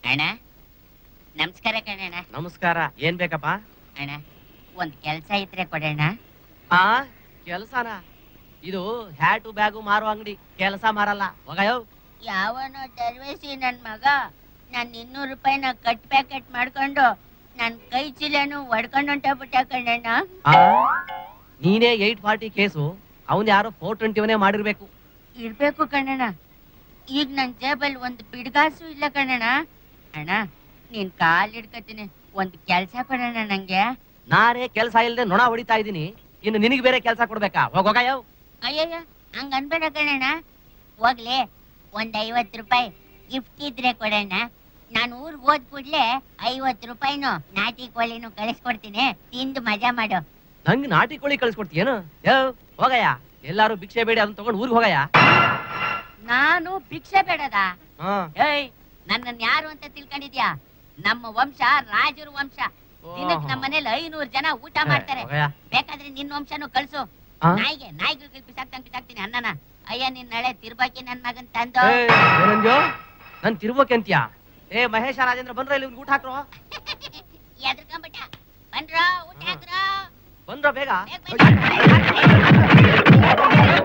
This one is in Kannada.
ಅಣ್ಣ ನಮಸ್ಕಾರ ಕಣಣ್ಣ ನಮಸ್ಕಾರ ಏನ್ ಬೇಕಪ್ಪ ಅಣ್ಣ ಒಂದ್ ಕೆಲ್ಸ ಇದ್ರೆ ಕೊಡೋಣ ಆ ಕೆಲಸನ ಇದು ಹ್ಯಾಟು ಬ್ಯಾಗು ಮಾರೋ ಅಂಗಡಿ ಕೆಲಸ ಮಾರಲ್ಲ ಹೋಗಯೋ ಯಾವನೋ ದರ್ವೇಸಿ ನನ್ ಮಗ ನಾನ್ ಇನ್ನೂರು ರೂಪಾಯಿನ ಕಟ್ ಪ್ಯಾಕೆಟ್ ಮಾಡ್ಕೊಂಡು ನನ್ ಕೈ ಚೀಲನು ಹೊಡ್ಕೊಂಡು ಹೊಂಟೋಗ್ಬಿಟ್ಟ ಕಣಣ್ಣ ಆ ನೀನೇ ಏಟ್ ಫಾರ್ಟಿ ಕೇಸು ಅವನ್ ಯಾರೋ ಫೋರ್ ಟ್ವೆಂಟಿವನೇ ಮಾಡಿರ್ಬೇಕು ಇರ್ಬೇಕು ಕಣಣ್ಣ ಈಗ ನನ್ ಜೇಬಲ್ ಒಂದ್ ಬಿಡ್ಗಾಸು ಇಲ್ಲ ಕಣಣ್ಣ ಅಣ್ಣ ನೀನ್ ಕಾಲ್ ಹಿಡ್ಕತೀನಿ ಒಂದ್ ಕೆಲ್ಸ ಕೊಡೋಣ ನಂಗೆ ನಾನೇ ಕೆಲಸ ಇಲ್ಲದೆ ನೊಣ ಹೊಡಿತಾ ಇದ್ದೀನಿ ಇನ್ನು ನಿನಗೆ ಬೇರೆ ಕೆಲಸ ಕೊಡ್ಬೇಕಾ ಹೋಗೋಗಯೋ ಅಯ್ಯಯ್ಯ ಹಂಗ ಅನ್ಬೇಡ ಕಣಣ್ಣ ಹೋಗ್ಲಿ ಒಂದ್ ಐವತ್ ರೂಪಾಯಿ ಗಿಫ್ಟ್ ಇದ್ರೆ ಕೊಡೋಣ ನಾನು ಊರ್ಗ್ ಹೋದ್ ಕೂಡ್ಲೆ ಐವತ್ ರೂಪಾಯಿನು ನಾಟಿ ಕೋಳಿನು ಕಳಿಸ್ಕೊಡ್ತೀನಿ ತಿಂದು ಮಜಾ ಮಾಡು ನಂಗ್ ನಾಟಿ ಕೋಳಿ ಕಳ್ಸ್ಕೊಡ್ತೀಯೇನು ಯೋ ಹೋಗಯ್ಯ ಎಲ್ಲಾರು ಭಿಕ್ಷೆ ಬೇಡಿ ಅದನ್ನ ತಗೊಂಡು ಊರಿಗೆ ಹೋಗಯ್ಯ ನಾನು ಭಿಕ್ಷೆ ಬೇಡದ ಹಾ ಏಯ್ ನನ್ನನ್ ಯಾರು ಅಂತ ತಿಳ್ಕೊಂಡಿದ್ಯಾ ನಮ್ಮ ವಂಶ ರಾಜರ ವಂಶ ದಿನಕ್ ನಮ್ಮ ಮನೇಲಿ ಐನೂರು ಜನ ಊಟ ಮಾಡ್ತಾರೆ ಹೋಗಯ್ಯ ಬೇಕಾದ್ರೆ ನಿನ್ ವಂಶನು ಕಳ್ಸು ಆ? ನಾಯಿಗೆ ನಾಯಿಗಳಿಗೆ ಬಿಸಾಕ್ತಂಗ್ ಬಿಸಾಕ್ತೀನಿ ಅನ್ನನ ಅಯ್ಯ ನಿನ್ ನಾಳೆ ತಿರ್ಬಾಕಿ ನನ್ ಮಗನ್ ತಂದು ಏ, ಏನಂದ್ಯೋ ನನ್ ತಿರ್ಬೋಕೆ ಅಂತೀಯ ಏ ಮಹೇಶ ರಾಜೇಂದ್ರ ಬಂದ್ರ ಇಲ್ಲಿ ಊಟ ಹಾಕ್ರೋ ಎದ್ರಕೊಂಬಿಟ್ಟ ಬಂದ್ರ ಊಟ ಹಾಕ್ರ ಬಂದ್ರ ಬೇಗ ಬೇಗ ಬನ್ನಿ.